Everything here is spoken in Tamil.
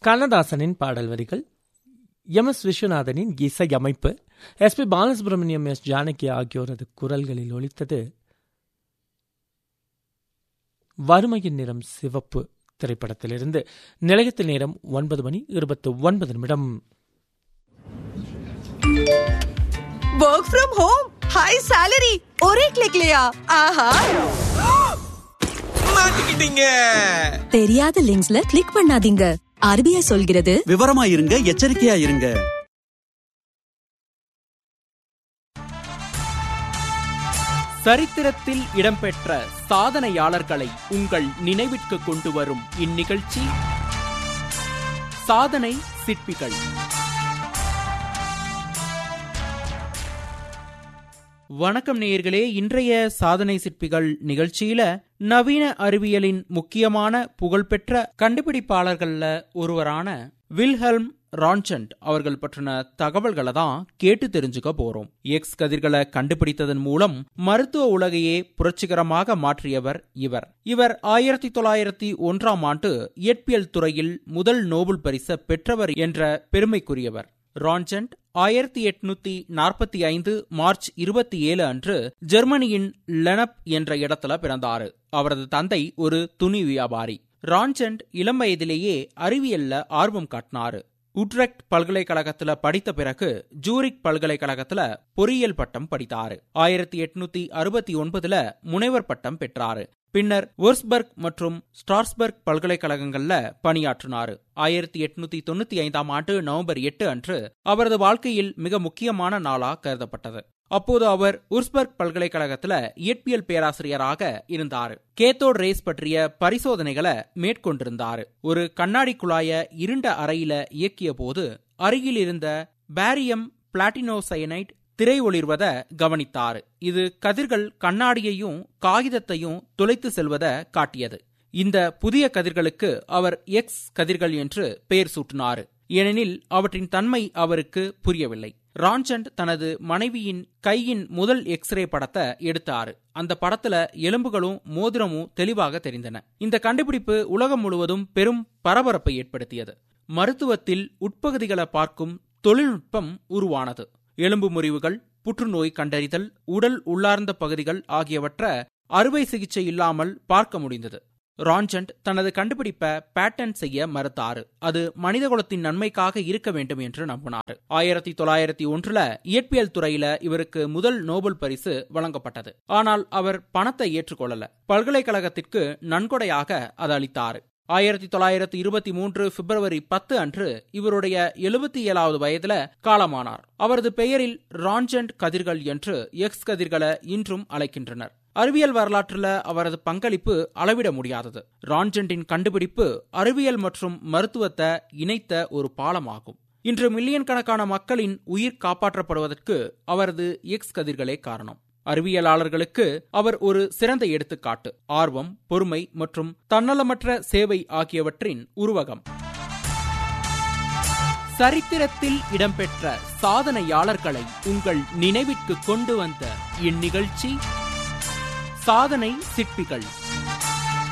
கண்ணதாசனின் பாடல் வரிகள் எம் எஸ் விஸ்வநாதனின் இசை அமைப்பு S P Balasubrahmanyam S Janaki ஆகியோரது குரல்களில் ஒலித்தது வறுமையின் நிறம் சிவப்பு திரைப்படத்திலிருந்து நிலையத்தில் நேரம் ஒன்பது மணி இருபத்தி ஒன்பது நிமிடம் work from home high salary और एक क्लिक लिया आहा மாட்டிக்கிட்டீங்க தெரியாத லிங்க்ஸ்ல கிளிக் பண்ணாதீங்க ஆர்பிஐ சொல்கிறது விவரமா இருங்க எச்சரிக்கையா இருங்க சரித்திரத்தில் இடம்பெற்ற சாதனையாளர்களை உங்கள் நினைவிற்கு கொண்டு வரும் இந்நிகழ்ச்சி சாதனை சிற்பிகள் வணக்கம் நேயர்களே இன்றைய சாதனை சிற்பிகள் நிகழ்ச்சியில நவீன அறிவியலின் முக்கியமான புகழ்பெற்ற கண்டுபிடிப்பாளர்கள்ல ஒருவரான வில்ஹெல்ம் ரான்சண்ட் அவர்கள் பற்றின தகவல்களை தான் கேட்டு தெரிஞ்சுக்க போறோம் எக்ஸ் கதிர்களை கண்டுபிடித்ததன் மூலம் மருத்துவ உலகையே புரட்சிகரமாக மாற்றியவர் இவர் இவர் ஆயிரத்தி தொள்ளாயிரத்தி ஒன்றாம் ஆண்டு இயற்பியல் துறையில் முதல் நோபல் பரிசு பெற்றவர் என்ற பெருமைக்குரியவர் ரான்சண்ட் ஆயிரத்தி எட்நூத்தி நாற்பத்தி ஐந்து மார்ச் இருபத்தி ஏழு அன்று ஜெர்மனியின் லெனப் என்ற இடத்துல பிறந்தாரு அவரது தந்தை ஒரு துணி வியாபாரி ரான்சண்ட் இளம் வயதிலேயே அறிவியல்ல ஆர்வம் காட்டினாரு உட்ரெக்ட் பல்கலைக்கழகத்துல படித்த பிறகு ஜூரிக் பல்கலைக்கழகத்துல பொறியியல் பட்டம் படித்தாரு ஆயிரத்தி எட்நூத்தி அறுபத்தி ஒன்பதுல முனைவர் பட்டம் பெற்றாரு பின்னர் ஒர்ஸ்பர்க் மற்றும் ஸ்டார்ஸ்பர்க் பல்கலைக்கழகங்கள்ல பணியாற்றினாரு ஆயிரத்தி எட்நூத்தி தொண்ணூத்தி ஐந்தாம் ஆண்டு நவம்பர் எட்டு அன்று அவரது வாழ்க்கையில் மிக முக்கியமான நாளா கருதப்பட்டது அப்போது அவர் உர்ஸ்பர்க் பல்கலைக்கழகத்துல இயற்பியல் பேராசிரியராக இருந்தார் கேத்தோட் ரேஸ் பற்றிய பரிசோதனைகளை மேற்கொண்டிருந்தார் ஒரு கண்ணாடி குழாய இருண்ட அறையில இயக்கிய போது அருகில் இருந்த பேரியம் பிளாட்டினோசயனைட் திரை ஒளிர்வத கவனித்தார் இது கதிர்கள் கண்ணாடியையும் காகிதத்தையும் துளைத்து செல்வத காட்டியது இந்த புதிய கதிர்களுக்கு அவர் எக்ஸ் கதிர்கள் என்று பெயர் சூட்டினார் ஏனெனில் அவற்றின் தன்மை அவருக்கு புரியவில்லை ரான்சண்ட் தனது மனைவியின் கையின் முதல் எக்ஸ்ரே படத்தை எடுத்தாரு அந்த படத்துல எலும்புகளும் மோதிரமும் தெளிவாக தெரிந்தன இந்த கண்டுபிடிப்பு உலகம் முழுவதும் பெரும் பரபரப்பை ஏற்படுத்தியது மருத்துவத்தில் உட்பகுதிகளை பார்க்கும் தொழில்நுட்பம் உருவானது எலும்பு முறிவுகள் புற்றுநோய் கண்டறிதல் உடல் உள்ளார்ந்த பகுதிகள் ஆகியவற்றை அறுவை சிகிச்சை இல்லாமல் பார்க்க முடிந்தது ரான்சண்ட் தனது கண்டுபிடிப்பை பேட்டன் செய்ய மறுத்தாரு அது மனிதகுலத்தின் நன்மைக்காக இருக்க வேண்டும் என்று நம்பினார் ஆயிரத்தி தொள்ளாயிரத்தி ஒன்றுல இயற்பியல் துறையில இவருக்கு முதல் நோபல் பரிசு வழங்கப்பட்டது ஆனால் அவர் பணத்தை ஏற்றுக்கொள்ளல பல்கலைக்கழகத்திற்கு நன்கொடையாக அது அளித்தார் ஆயிரத்தி தொள்ளாயிரத்தி இருபத்தி மூன்று பிப்ரவரி பத்து அன்று இவருடைய எழுபத்தி ஏழாவது வயதுல காலமானார் அவரது பெயரில் ரான்ஜெண்ட் கதிர்கள் என்று எக்ஸ் கதிர்களை இன்றும் அழைக்கின்றனர் அறிவியல் வரலாற்றுல அவரது பங்களிப்பு அளவிட முடியாதது ரான்ஜெண்டின் கண்டுபிடிப்பு அறிவியல் மற்றும் மருத்துவத்தை இணைத்த ஒரு பாலமாகும் இன்று மில்லியன் கணக்கான மக்களின் உயிர் காப்பாற்றப்படுவதற்கு அவரது எக்ஸ் கதிர்களே காரணம் அறிவியலாளர்களுக்கு அவர் ஒரு சிறந்த எடுத்துக்காட்டு ஆர்வம் பொறுமை மற்றும் தன்னலமற்ற சேவை ஆகியவற்றின் உருவகம் சரித்திரத்தில் இடம்பெற்ற சாதனையாளர்களை உங்கள் நினைவிற்கு கொண்டு வந்த இந்நிகழ்ச்சி சாதனை சிற்பிகள்